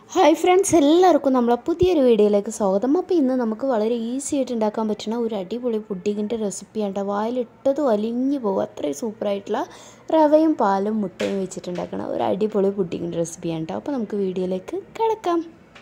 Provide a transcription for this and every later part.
hi friends എല്ലാവർക്കും നമ്മളെ പുതിയൊരു വീഡിയോയിലേക്ക് സ്വാഗതം അപ്പോൾ ഇന്ന് നമുക്ക് വളരെ ഈസി ആയിട്ട് ഉണ്ടാക്കാൻ പറ്റുന്ന ഒരു അടിപൊളി പുഡിങ്ങിൻ്റെ റെസിപ്പിയാണ് വായിലിട്ടത് വലിഞ്ഞു പോകും അത്രയും സൂപ്പറായിട്ടുള്ള റവയും പാലും മുട്ടയും വെച്ചിട്ടുണ്ടാക്കണ ഒരു അടിപൊളി പുഡിങ്ങിൻ്റെ റെസിപ്പിയാണ് കേട്ടോ അപ്പോൾ നമുക്ക് വീഡിയോയിലേക്ക് കിടക്കാം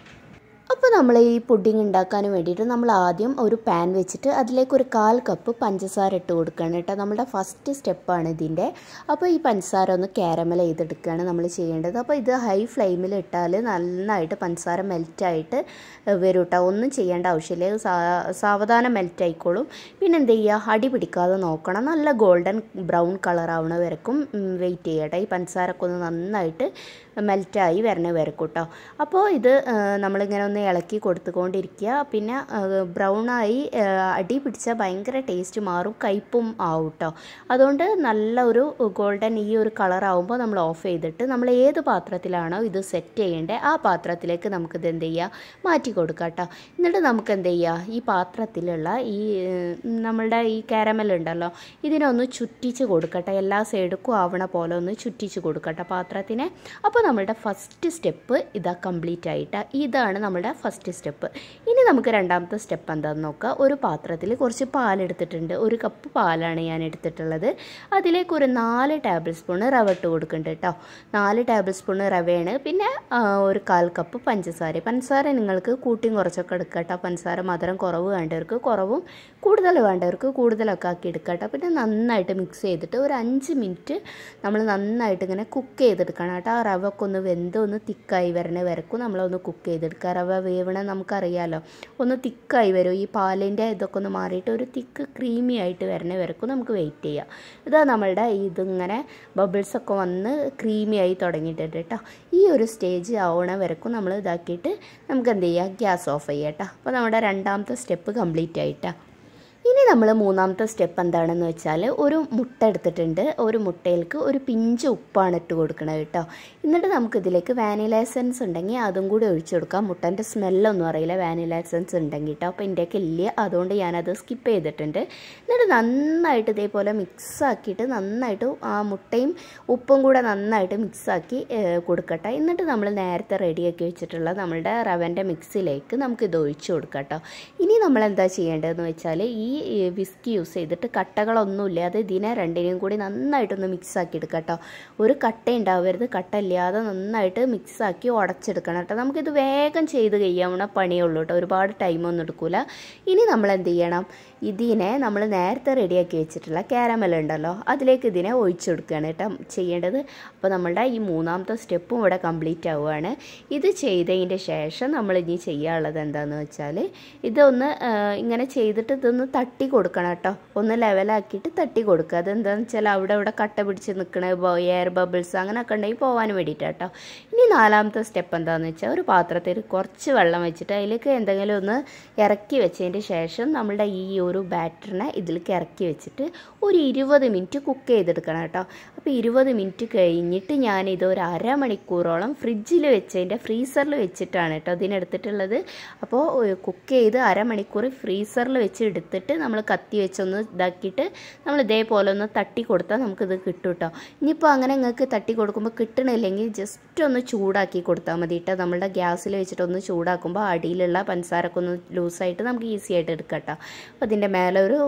അപ്പോൾ നമ്മൾ ഈ പുഡിംഗ് ഉണ്ടാക്കാൻ വേണ്ടിയിട്ട് നമ്മൾ ആദ്യം ഒരു പാൻ വെച്ചിട്ട് അതിലേക്ക് ഒരു കാൽ കപ്പ് പഞ്ചസാര ഇട്ട് കൊടുക്കുകയാണ് കേട്ടോ നമ്മുടെ ഫസ്റ്റ് സ്റ്റെപ്പാണ് ഇതിൻ്റെ അപ്പോൾ ഈ പഞ്ചസാര ഒന്ന് കാരമൽ ചെയ്തെടുക്കുകയാണ് നമ്മൾ ചെയ്യേണ്ടത് അപ്പോൾ ഇത് ഹൈ ഫ്ലെയിമിൽ ഇട്ടാൽ നന്നായിട്ട് പഞ്ചസാര മെൽറ്റായിട്ട് വരും കേട്ടോ ഒന്നും ചെയ്യേണ്ട ആവശ്യമില്ല ഇത് സാ- സാവധാനം മെൽറ്റ് ആയിക്കോളും പിന്നെ എന്ത് ചെയ്യുക അടി പിടിക്കാതെ നോക്കണം നല്ല ഗോൾഡൻ ബ്രൗൺ കളർ ആവണ വരക്കും വെയിറ്റ് ചെയ്യട്ടെ ഈ പഞ്ചസാരൊക്കെ ഒന്ന് നന്നായിട്ട് മെൽറ്റായി വരണ വരക്കും കേട്ടോ അപ്പോൾ ഇത് ആ, നമ്മളിങ്ങനെ ഒന്ന് ഇളക്കി കൊടുത്തുകൊണ്ടിരിക്കുക പിന്നെ ബ്രൗണായി അടി പിടിച്ചാൽ ഭയങ്കര ടേസ്റ്റ് മാറും കയ്പും ആവും കേട്ടോ അതുകൊണ്ട് നല്ല ഒരു ഗോൾഡൻ ഈ ഒരു കളർ ആവുമ്പോൾ നമ്മൾ ഓഫ് ചെയ്തിട്ട് നമ്മൾ ഏത് പാത്രത്തിലാണോ ഇത് സെറ്റ് ചെയ്യേണ്ടത് ആ പാത്രത്തിലേക്ക് നമുക്കിത് എന്ത് ചെയ്യുക മാറ്റി കൊടുക്കാം കേട്ടോ എന്നിട്ട് നമുക്ക് എന്ത് ചെയ്യുക ഈ പാത്രത്തിലുള്ള ഈ ഏഹ്, നമ്മളുടെ ഈ കാരമൽ ഉണ്ടല്ലോ ഇതിനൊന്ന് ചുറ്റിച്ച് കൊടുക്കട്ടെ എല്ലാ സൈഡുക്കും ആവണ പോലെ ഒന്ന് ചുറ്റിച്ച് കൊടുക്കട്ടെ പാത്രത്തിനെ അപ്പോൾ നമ്മളുടെ ഫസ്റ്റ് സ്റ്റെപ്പ് ഇതാ കംപ്ലീറ്റ് ആയിട്ട് ഇതാണ് നമ്മുടെ ഫസ്റ്റ് സ്റ്റെപ്പ് ഇനി നമുക്ക് രണ്ടാമത്തെ സ്റ്റെപ്പ് എന്താണെന്ന് നോക്കുക ഒരു പാത്രത്തിൽ കുറച്ച് പാലെടുത്തിട്ടുണ്ട് ഒരു കപ്പ് പാലാണ് ഞാൻ എടുത്തിട്ടുള്ളത് അതിലേക്ക് ഒരു നാല് ടേബിൾ സ്പൂൺ റവ ഇട്ട് കൊടുക്കുന്നുണ്ട് കേട്ടോ നാല് ടേബിൾ സ്പൂൺ റവയാണ് പിന്നെ ആ, ഒരു കാൽ കപ്പ് പഞ്ചസാര പഞ്ചസാര നിങ്ങൾക്ക് കൂട്ടിയും കുറച്ചൊക്കെ എടുക്കുക കേട്ടോ പഞ്ചസാര മധുരം കുറവ് വേണ്ടവർക്ക് കുറവും കൂടുതൽ വേണ്ടവർക്ക് കൂടുതലൊക്കെ ആക്കി എടുക്കുക കേട്ടോ പിന്നെ നന്നായിട്ട് മിക്സ് ചെയ്തിട്ട് ഒരു അഞ്ച് മിനിറ്റ് നമ്മൾ നന്നായിട്ട് ഇങ്ങനെ കുക്ക് ചെയ്തെടുക്കണം കേട്ടോ ആ റവ ഒക്കെ ഒന്ന് വെന്ത് ഒന്ന് തിക്കായി വരണ വരക്കും നമ്മളൊന്ന് കുക്ക് ചെയ്തെടുക്കുക റവ വേവണ നമുക്കറിയാലോ ഒന്ന് തിക്കായി വരും ഈ പാലിൻ്റെ ഇതൊക്കെ ഒന്ന് മാറിയിട്ട് ഒരു തിക്ക് ക്രീമി ആയിട്ട് വരണ വരക്കും നമുക്ക് വെയിറ്റ് ചെയ്യാം ഇതാ നമ്മളുടെ ഇതിങ്ങനെ ബബിൾസ് ഒക്കെ വന്ന് ക്രീമി ആയി തുടങ്ങിയിട്ടുണ്ട് കേട്ടോ ഈ ഒരു സ്റ്റേജ് ആവണ വരക്കും നമ്മൾ ഇതാക്കിയിട്ട് നമുക്ക് എന്ത് ചെയ്യാം ഗ്യാസ് ഓഫ് ചെയ്യാം കേട്ടോ അപ്പോൾ നമ്മുടെ രണ്ടാമത്തെ സ്റ്റെപ്പ് കംപ്ലീറ്റ് ആയിട്ടാ ഇനി നമ്മൾ മൂന്നാമത്തെ സ്റ്റെപ്പ് എന്താണെന്ന് വെച്ചാൽ ഒരു മുട്ട എടുത്തിട്ടുണ്ട് ഒരു മുട്ടയിലേക്ക് ഒരു പിഞ്ച് ഉപ്പാണ് ഇട്ട് കൊടുക്കണത് കേട്ടോ എന്നിട്ട് നമുക്കിതിലേക്ക് വാനില എസൻസ് ഉണ്ടെങ്കിൽ അതും കൂടി ഒഴിച്ചു കൊടുക്കാം മുട്ടൻ്റെ സ്മെല്ലൊന്നും അറിയില്ല വാനില എസൻസ് ഉണ്ടെങ്കിൽ കേട്ടോ അപ്പോൾ എൻ്റെയൊക്കെ ഇല്ല അതുകൊണ്ട് ഞാനത് സ്കിപ്പ് ചെയ്തിട്ടുണ്ട് എന്നിട്ട് നന്നായിട്ട് ഇതേപോലെ മിക്സ് ആക്കിയിട്ട് നന്നായിട്ട് ആ മുട്ടയും ഉപ്പും കൂടെ നന്നായിട്ട് മിക്സാക്കി കൊടുക്കട്ടെ എന്നിട്ട് നമ്മൾ നേരത്തെ റെഡിയാക്കി വെച്ചിട്ടുള്ള നമ്മളുടെ റവൻ്റെ മിക്സിലേക്ക് നമുക്കിത് ഒഴിച്ചു കൊടുക്കാം കേട്ടോ ഇനി നമ്മൾ എന്താ ചെയ്യേണ്ടതെന്ന് വെച്ചാൽ ഈ വിസ്കി യൂസ് ചെയ്തിട്ട് കട്ടകളൊന്നുമില്ല അത് ഇതിനെ രണ്ടിനെയും കൂടി നന്നായിട്ടൊന്ന് മിക്സ് ആക്കി എടുക്കാം കേട്ടോ ഒരു കട്ട ഉണ്ടാവരുത് കട്ട ഇല്ലാതെ നന്നായിട്ട് മിക്സ് ആക്കി ഉടച്ചെടുക്കണം കേട്ടോ നമുക്കിത് വേഗം ചെയ്ത് കഴിയാവുന്ന പണിയുള്ളൂ കേട്ടോ ഒരുപാട് ടൈമൊന്നും എടുക്കില്ല ഇനി നമ്മൾ എന്ത് ചെയ്യണം ഇതിനെ നമ്മൾ നേരത്തെ റെഡിയാക്കി വെച്ചിട്ടുള്ള കാരമൽ ഉണ്ടല്ലോ അതിലേക്ക് ഇതിനെ ഒഴിച്ചു കൊടുക്കുകയാണ് കേട്ടോ ചെയ്യേണ്ടത് അപ്പോൾ നമ്മളുടെ ഈ മൂന്നാമത്തെ സ്റ്റെപ്പും ഇവിടെ കംപ്ലീറ്റ് ആവുകയാണ് ഇത് ചെയ്തതിൻ്റെ ശേഷം നമ്മൾ ഇനി ചെയ്യാനുള്ളത് എന്താണെന്ന് വെച്ചാൽ ഇതൊന്ന് ആ, ഇങ്ങനെ ചെയ്തിട്ട് ഇതൊന്ന് തട്ടി കൊടുക്കണം കേട്ടോ ഒന്ന് ലെവലാക്കിയിട്ട് തട്ടി കൊടുക്കുക അതെന്താണെന്ന് വെച്ചാൽ അവിടെ ഇവിടെ കട്ട പിടിച്ച് നിൽക്കണ എയർ ബബിൾസ് അങ്ങനെയൊക്കെ ഉണ്ടെങ്കിൽ പോകാൻ വേണ്ടിയിട്ടാണ് കേട്ടോ ഇനി നാലാമത്തെ സ്റ്റെപ്പ് എന്താണെന്ന് വെച്ചാൽ ഒരു പാത്രത്തിൽ കുറച്ച് വെള്ളം വെച്ചിട്ട് അതിലേക്ക് എന്തെങ്കിലും ഒന്ന് ഇറക്കി വെച്ചതിൻ്റെ ശേഷം നമ്മളുടെ ഈ ഒരു ബാറ്ററിനെ ഇതിലേക്ക് ഇറക്കി വെച്ചിട്ട് ഒരു ഇരുപത് മിനിറ്റ് കുക്ക് ചെയ്തെടുക്കണം കേട്ടോ അപ്പോൾ ഇരുപത് മിനിറ്റ് കഴിഞ്ഞിട്ട് ഞാനിത് ഒരു അരമണിക്കൂറോളം ഫ്രിഡ്ജിൽ വെച്ചതിൻ്റെ ഫ്രീസറിൽ വെച്ചിട്ടാണ് കേട്ടോ ഇതിനെടുത്തിട്ടുള്ളത് അപ്പോൾ കുക്ക് ചെയ്ത് അരമണിക്കൂർ ഫ്രീസറിൽ വെച്ച് എടുത്തിട്ട് നമ്മൾ കത്തി വെച്ചൊന്ന് ഇതാക്കിയിട്ട് നമ്മൾ ഇതേപോലെ ഒന്ന് തട്ടി കൊടുത്താൽ നമുക്കിത് കിട്ടും കേട്ടോ ഇനിയിപ്പോൾ അങ്ങനെ നിങ്ങൾക്ക് തട്ടി കൊടുക്കുമ്പോൾ കിട്ടണില്ലെങ്കിൽ ജസ്റ്റ് ഒന്ന് ചൂടാക്കി കൊടുത്താൽ മതി കേട്ടോ നമ്മളുടെ ഗ്യാസിൽ വെച്ചിട്ട് ഒന്ന് ചൂടാക്കുമ്പോൾ അടിയിലുള്ള പഞ്ചസാരൊക്കെ ഒന്ന് ലൂസായിട്ട് നമുക്ക് ഈസി ആയിട്ട് എടുക്കാം കേട്ടോ അപ്പോൾ അതിൻ്റെ മേലെ ഒരു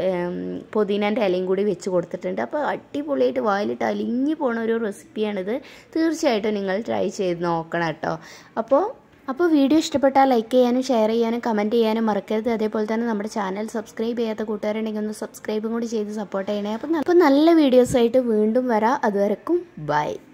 പുതിനൻ്റെ ഇലയും കൂടി വെച്ച് കൊടുത്തിട്ടുണ്ട് അപ്പോൾ അടിപൊളിയായിട്ട് വായിലിട്ട് അലിഞ്ഞു പോണ ഒരു റെസിപ്പിയാണിത് തീർച്ചയായിട്ടും നിങ്ങൾ ട്രൈ ചെയ്ത് നോക്കണം കേട്ടോ അപ്പോൾ അപ്പോൾ വീഡിയോ ഇഷ്ടപ്പെട്ടാൽ ലൈക്ക് ചെയ്യാനും ഷെയർ ചെയ്യാനും കമൻറ്റ് ചെയ്യാനും മറക്കരുത് അതേപോലെ തന്നെ നമ്മുടെ ചാനൽ സബ്സ്ക്രൈബ് ചെയ്യാത്ത കൂട്ടുകാരുണ്ടെങ്കിൽ ഒന്ന് സബ്സ്ക്രൈബും കൂടി ചെയ്ത് സപ്പോർട്ട് ചെയ്യണേ അപ്പം അപ്പോൾ നല്ല വീഡിയോസായിട്ട് വീണ്ടും വരാം അതുവരെക്കും ബൈ